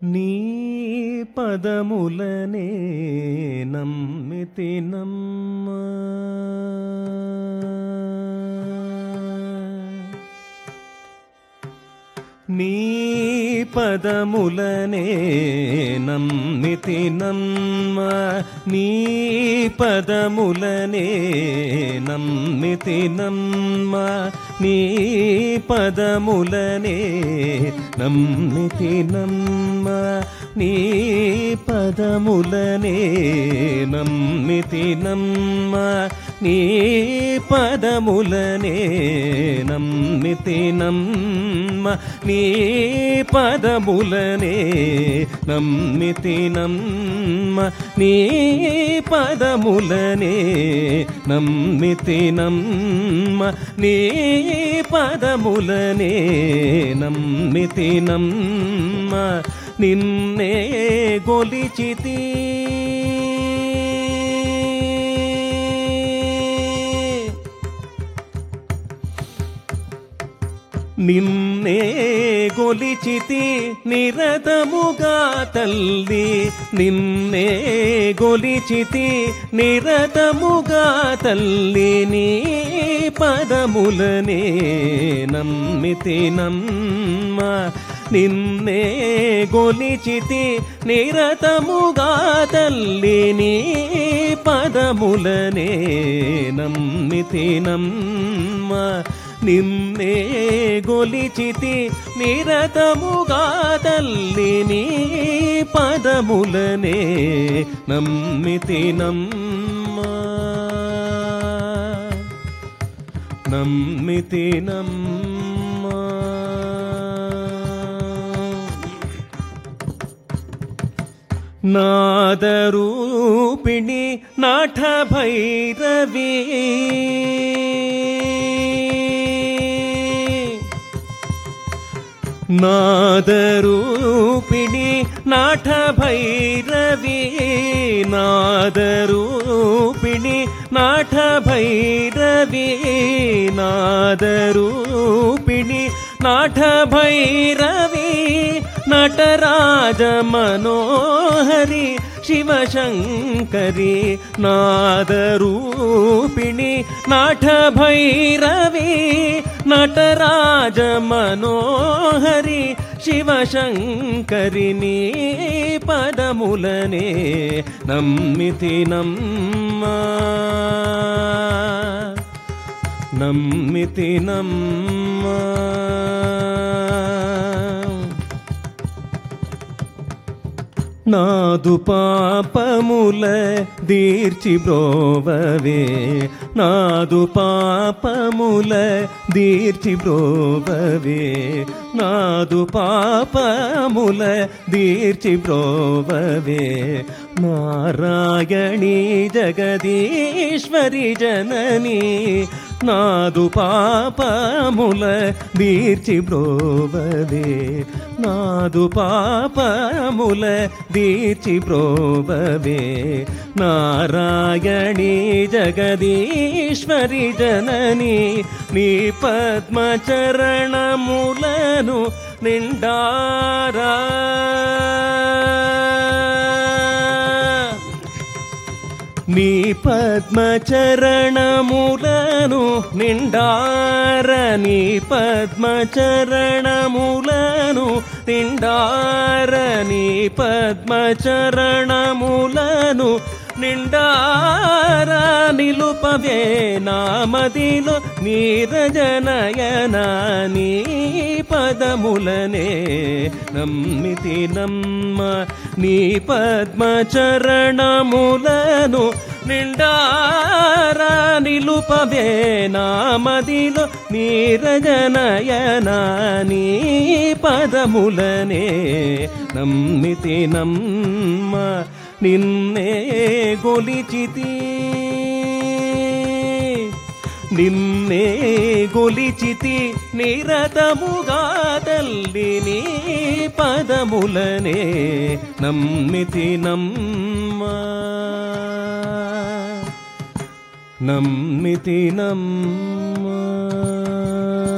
నీ పదములనే నమ్మితి నమ్మ నీ పదములనే నమ్మితి నమ్మ నీ పదములనే నమ్మితి నమ్మ నీ పదములనే నమ్మితి నమ్మ నీ పదములనే నమ్మితి నమ్మ నీ పదములనే నమ్మితి నమ్మ నీ పదములనే నమ్మితి నమ్మ నీ పదములనే నమ్మితి నమ్మ నీ పదములనే నమ్మితి నమ్మ నిన్నే గొలిచితి నిన్నే గొలిచితి నిరతముగా తల్లి నిన్నే గొలిచితి నిరతముగా తల్లి నీ పదములనే నమ్మితి నమ్మ నిన్నే గొలిచితి నిరతముగా తల్లి నీ పదములనే నమ్మితి నమ్మ నిన్నే గొలిచితి నిరతముగా తల్లి నీ పదములనే నమ్మితి నమ్మ నమ్మితి నమ్మ నాదరూపిణి నాఠ భైరవీ నాదరూపిణి నాఠ భైరవీ నాదరూపిణి నాఠ భైరవీ నాదరూపిణి నాఠ భైరవీ నటరాజ మనోహరి శివశంకరి నాదరూపిణి నాఠ భైరవి నటరాజ మనోహరి శివశంకరి నీ పదములనే నమ్మితి నమ్మ నమ్మితి నమ్మ నాదు పాపముల దీర్చి బ్రోవవే నాదు పాపముల దీర్చి బ్రోవవే నాదు పాపముల దీర్చి బ్రోవవే నారాయణీ జగదీశ్వరి జనని నాదు పాపముల దీర్చి బ్రోవవే నాదు పాపముల దీర్చి బ్రోవవే నారాయణీ జగదీశ్వరి జనని నీ పద్మచరణములను నిండారా నీ పద్మచరణములను నిండార నీ పద్మచరణములను నిండార నీ పద్మచరణములను నిండార నిలుపవే నామదిలో నీరజనయన నీ పదములనే నమ్మితి నమ్మ నీ పద్మచరణములను నిండారా నిలుపవే నామదిలో నీరజనయన నీ పదములనే నమ్మితి నమ్మ నిన్నే గొలిచితి నిన్నే గొలిచితి నిరతముగా తల్లి నీ పదములనే నమ్మితి నమ్మ నమ్మితి నమ్మ